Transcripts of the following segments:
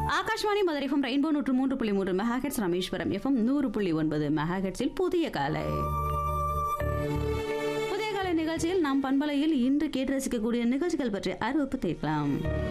Akashvani Madurai FM rainbow நூற்று மூன்று புள்ளி மூன்று மெகாஹெட்ஸ் ராமேஸ்வரம் எஃப்எம் நூறு புள்ளி ஒன்பது மெகாஹெட்ஸில் புதிய காலை புதிய காலை நிகழ்ச்சியில் நாம் பண்பலையில் இன்று கேட்டு ரசிக்கக்கூடிய நிகழ்ச்சிகள் பற்றி அறிவிப்பு தேக்கலாம்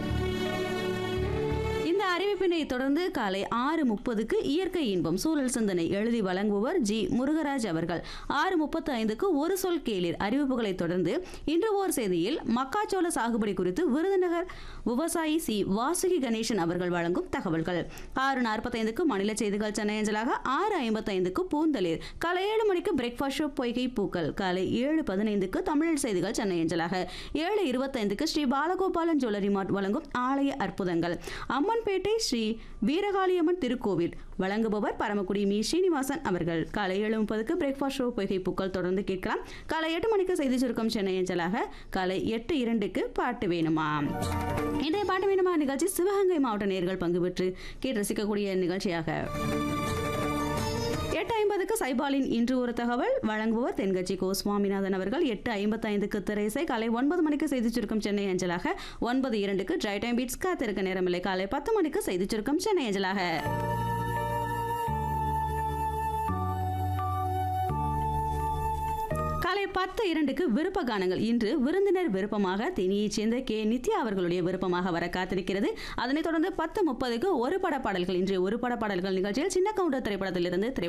இந்த அறிவிப்பினை தொடர்ந்து காலை ஆறு முப்பதுக்கு இயற்கை இன்பம் சூழல் சிந்தனை எழுதி வழங்குபவர் ஜி முருகராஜ் அவர்கள் ஆறு முப்பத்தி ஐந்துக்கு ஒரு சொல் கேளீர் அறிவிப்புகளை தொடர்ந்து இன்று ஓர் செய்தியில் மக்காச்சோள சாகுபடி குறித்து விருதுநகர் விவசாயி சி வாசுகி கணேசன் அவர்கள் வழங்கும் தகவல்கள் ஆறு நாற்பத்தைந்துக்கு மாநில செய்திகள் சென்னை அஞ்சலாக ஆறு ஐம்பத்தைந்துக்கு பூந்தளிர் காலை ஏழு மணிக்கு பிரேக்ஃபாஸ்ட் ஷோ பொய்கை பூக்கள் காலை ஏழு பதினைந்துக்கு தமிழ் செய்திகள் சென்னை அஞ்சலாக ஏழு இருபத்தைந்துக்கு ஸ்ரீ பாலகோபாலன் ஜுவல்லரி மார்ட் வழங்கும் ஆலய அற்புதங்கள் அம்மன்பேட்டை ஸ்ரீ வீரகாளியம்மன் திருக்கோவில் வழங்குபவர் பரமக்குடி மீ ஸ்ரீனிவாசன் அவர்கள் காலை ஏழு முப்பதுக்கு பிரேக்ஃபாஸ்ட் ஷோ பொய்கை பூக்கள் தொடர்ந்து கேட்கலாம் காலை எட்டு மணிக்கு செய்தி சுருக்கம் சென்னை அஞ்சலாக காலை எட்டு இரண்டுக்கு பாட்டு வேணுமா இன்றைய பாட்டு வேணுமா நிகழ்ச்சி சிவகங்கை மாவட்ட நேர்கள் பங்கு பெற்று கேட்டு ரசிக்கக்கூடிய நிகழ்ச்சியாக எட்டு ஐம்பதுக்கு சைபாலின் இன்று ஒரு தகவல் வழங்குபவர் தென்கட்சி கோ சுவாமிநாதன் அவர்கள் எட்டு ஐம்பத்தைந்துக்கு திரைசை காலை ஒன்பது மணிக்கு செய்தி சுருக்கம் சென்னை அஞ்சலாக ஒன்பது இரண்டுக்கு ட்ரை டைம் பீட்ஸ் காத்திருக்க நேரமில்லை காலை பத்து மணிக்கு செய்தி சுருக்கம் சென்னை அஞ்சலாக காலை பத்து இரண்டுக்கு விருப்ப கானங்கள் இன்று விருந்தினர் விருப்பமாக தேனியைச் சேர்ந்த கே நித்யா அவர்களுடைய விருப்பமாக வர காத்திருக்கிறது அதனைத் தொடர்ந்து பத்து முப்பதுக்கு ஒரு பட பாடல்கள் இன்று ஒரு பட பாடல்கள் நிகழ்ச்சியில் சின்ன கவுண்டர் திரைப்படத்திலிருந்து திரை